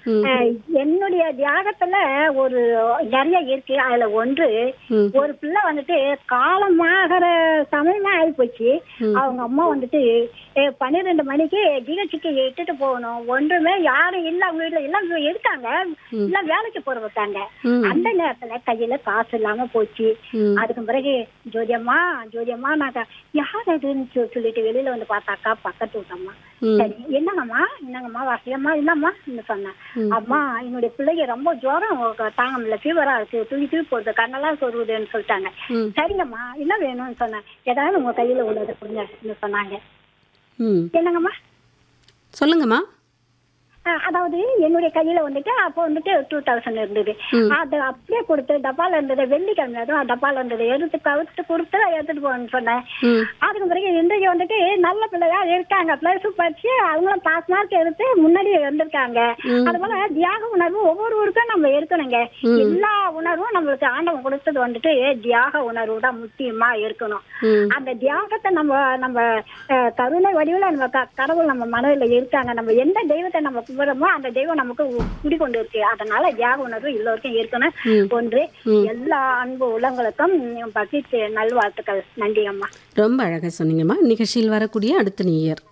ம். அஹ், என்னுடைய தியாகத்துல ஒரு நிறைய இருக்கு அதுல ஒன்று ம். ஒரு பிள்ளை வந்துட்டு காலமாகிற சமயமா ஆகி போச்சு அவங்க அம்மா வந்துட்டு "ஏய், பன்னிரெண்டு மணிக்கு ஜிஹெச்சுக்கு இட்டுட்டு போகணும் ஒன்றுமே யாரும் இல்ல அவங்க வீட்டுல எல்லாம் இருக்காங்க எல்லாம் வேலைக்கு போறவங்க ம். அந்த நேரத்துல கையில காசு இல்லாம போச்சு ம். அதுக்கு பிறகு ஜோதியம்மா ஜோதியம்மா நான் யார் அதுன்னு சொ- சொல்லிட்டு வெளியில வந்து பார்த்தாக்கா பக்கத்து வீட்டம்மா ம். சரி என்னங்கம்மா என்னங்கம்மா வசதியம்மா இல்லம்மா சொன்னேன் அம்மா என்னுடைய பிள்ளைக்கு ரொம்ப ஜுரம் க- தாங்க முடியல ஃபீவரா இருக்கு தூக்கி தூக்கி போகுது கண்ணெல்லாம் சொருகுதுன்னு சொல்லிட்டாங்க ம். சரிங்கம்மா என்ன வேணும்னு சொன்னேன் ஏதாவது உங்க கையில உள்ளதை கொடுங்க சொன்னாங்க ம் என்னங்கம்மா சொல்லுங்கம்மா அஹ் அதாவது என்னுடைய கையில வந்துட்டு அப்போ வந்துட்டு டூ தௌசண்ட் இருந்தது அது அப்படியே கொடுத்து டப்பால இருந்தது வெள்ளிக்கிழமை அதுவும் டப்பால இருந்தது எடுத்து கவுத்து கொடுத்து எடுத்துட்டு போகணும்னு சொன்னேன் ம் அதுக்கு பிறகு இன்றைக்கு வந்துட்டு நல்ல பிள்ளையா இருக்காங்க பிளஸ் படிச்சு அவங்களும் பாஸ் மார்க் எடுத்து முன்னாடி வந்திருக்காங்க அது போல தியாக உணர்வு ஒவ்வொரு ஊருக்கும் நம்ம இருக்கணுங்க எல்லா உணர்வும் நம்மளுக்கு ஆண்டவன் கொடுத்தது வந்துட்டு தியாக உணர்வு தான் முக்கியமா இருக்கணும் ம் அந்த தியாகத்தை நம்ம நம்ம அஹ், கருணை வடிவில் நம்ம க- கடவுள் நம்ம மனதில் இருக்காங்க நம்ம எந்த தெய்வத்தை நம்ம கும்பிடுறோமோ அந்த தெய்வம் நமக்கு உ- குடிக்கொண்டு இருக்கு அதனால தியாக உணர்வு எல்லோருக்கும் இருக்கணும் ஒன்று எல்லா அன்பு உள்ளங்களுக்கும் பக்தி நல்வாழ்த்துக்கள் நன்றி அம்மா ரொம்ப அழகாக சொன்னீங்கம்மா நிகழ்ச்சியில் வரக்கூடிய அடுத்த நேயர்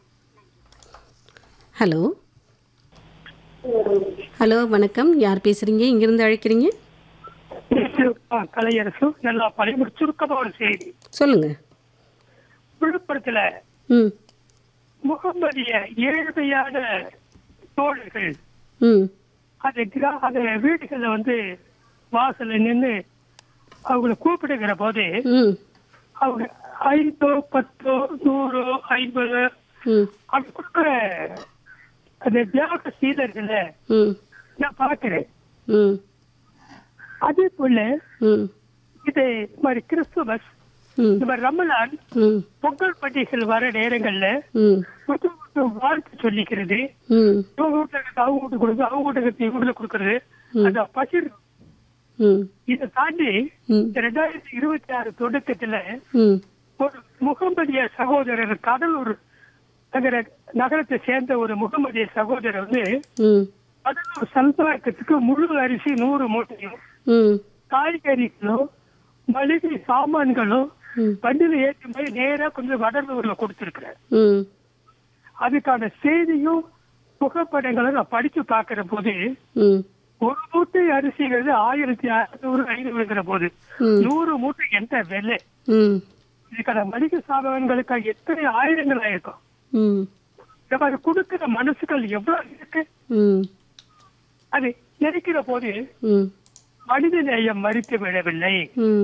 ஹலோ ஹலோ வணக்கம் யார் பேசுறீங்க இங்கிருந்து அழைக்கிறீங்க திருப்பா கலையரசு நல்லா பழைய சுருக்கமா ஒரு செய்தி சொல்லுங்க விழுப்புரத்துல ம் முகமதிய ஏழ்மையான தோழர்கள் ம் அது கிரா- அந்த வீடுகள்ல வந்து வாசல்ல நின்னு அவங்கள கூப்பிடுகிற போது ம் அவங்க ஐந்தோ பத்தோ நூறோ ஐம்பது ம் அப்படி கொடுக்குற அந்த தியாக சீலர்களை ம் நான் பார்க்கிறேன் ம் அதே போல ம் இது மாதிரி கிறிஸ்துமஸ் ம் இந்த மாதிரி ரமலான் ம் பொங்கல் பண்டிகைகள் வர நேரங்கள்ல ம் ஒருத்தர் ஒருத்தர் வாழ்த்து சொல்லிக்கிறது ம் இவங்க வீட்டுல இருக்கிறது அவங்க வீட்டுக்கு கொடுக்குறது அவங்க வீட்டுக்கு இருக்கிறது இவங்க வீட்டுல கொடுக்கறது அந்த பகிர் ம் இதை தாண்டி ம் இந்த ரெண்டாயிரத்தி இருபத்தி ஆறு தொடக்கத்துல ம் ஒரு முகமதிய சகோதரர் கடலூர் நகர நகரத்தை சேர்ந்த ஒரு முகமதிய சகோதரர் வந்து ம் கடலூர் சல்வாக்கத்துக்கு முழு அரிசி நூறு மூட்டையும் ம் காய்கறிகளும் மளிகை சாமான்களும் ம். வண்டியில ஏற்றி போய் நேரா கொஞ்சம் வடலூர்ல கொடுத்துருக்கிறேன் ம் அதுக்கான செய்தியும் புகைப்படங்களும் நான் படிச்சு பார்க்கிற போது ம் ஒரு மூட்டை அரிசிங்கிறது ஆயிரத்தி அறுநூறு ஐநூறுங்கிற போது ம். நூறு மூட்டை எந்த விலை ம் இதுக்கான மளிகை சாமான்களுக்கு எத்தனை ஆயிரங்கள் ஆயிருக்கும் ம் இந்த மாதிரி கொடுக்கிற மனசுகள் எவ்வளவு இருக்கு ம் அது நினைக்கிற போது ம் மனித நேயம் மறித்து விடவில்லை ம்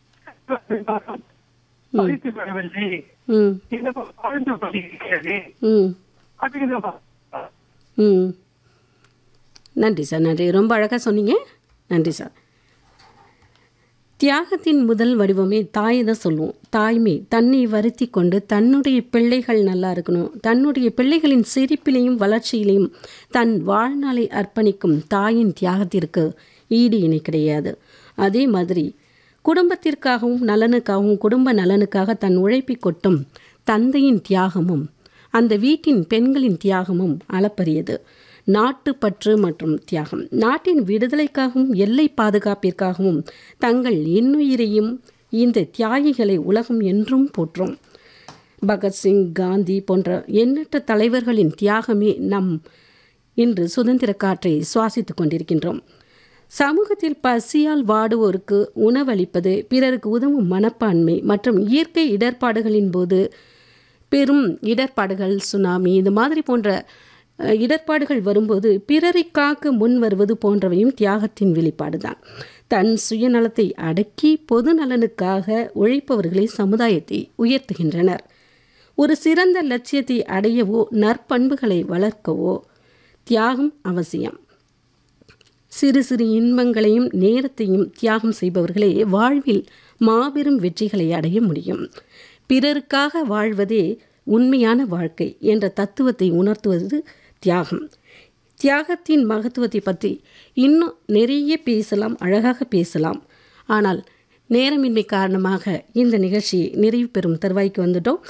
மறித்து விடவில்லை ம் இன்னும் வாழ்ந்து கொண்டிருக்கிறது ம் அப்படிங்கிற ம் நன்றி சார் நன்றி ரொம்ப அழகாக சொன்னீங்க நன்றி சார் தியாகத்தின் முதல் வடிவமே தாய் தான் சொல்லுவோம் தாய்மை தன்னை வருத்தி கொண்டு தன்னுடைய பிள்ளைகள் நல்லா இருக்கணும் தன்னுடைய பிள்ளைகளின் சிரிப்பிலையும் வளர்ச்சியிலையும் தன் வாழ்நாளை அர்ப்பணிக்கும் தாயின் தியாகத்திற்கு ஈடு இணை கிடையாது அதே மாதிரி குடும்பத்திற்காகவும் நலனுக்காகவும் குடும்ப நலனுக்காக தன் உழைப்பை கொட்டும் தந்தையின் தியாகமும் அந்த வீட்டின் பெண்களின் தியாகமும் அளப்பரியது நாட்டுப்பற்று மற்றும் தியாகம் நாட்டின் விடுதலைக்காகவும் எல்லை பாதுகாப்பிற்காகவும் தங்கள் இன்னுயிரையும் இந்த தியாகிகளை உலகம் என்றும் போற்றும் பகத்சிங் காந்தி போன்ற எண்ணற்ற தலைவர்களின் தியாகமே நம் இன்று சுதந்திர காற்றை சுவாசித்துக் கொண்டிருக்கின்றோம் சமூகத்தில் பசியால் வாடுவோருக்கு உணவளிப்பது பிறருக்கு உதவும் மனப்பான்மை மற்றும் இயற்கை இடர்பாடுகளின் போது பெரும் இடர்பாடுகள் சுனாமி இது மாதிரி போன்ற அஹ், இடர்பாடுகள் வரும்போது பிறரை காக்க முன் வருவது போன்றவையும் தியாகத்தின் வெளிப்பாடுதான் தன் சுயநலத்தை அடக்கி பொது நலனுக்காக உழைப்பவர்களை சமுதாயத்தை உயர்த்துகின்றனர் ஒரு சிறந்த லட்சியத்தை அடையவோ நற்பண்புகளை வளர்க்கவோ தியாகம் அவசியம் சிறு சிறு இன்பங்களையும் நேரத்தையும் தியாகம் செய்பவர்களே வாழ்வில் மாபெரும் வெற்றிகளை அடைய முடியும் பிறருக்காக வாழ்வதே உண்மையான வாழ்க்கை என்ற தத்துவத்தை உணர்த்துவது தியாகம் தியாகத்தின் மகத்துவத்தை பற்றி இன்னும் நிறைய பேசலாம் அழகாக பேசலாம் ஆனால் நேரமின்மை காரணமாக இந்த நிகழ்ச்சி நிறைவு பெறும் தருவாய்க்கு வந்துட்டோம்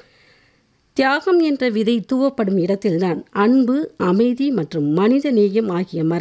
தியாகம் என்ற விதை தூவப்படும் இடத்தில்தான் அன்பு அமைதி மற்றும் மனித நேயம் ஆகிய மர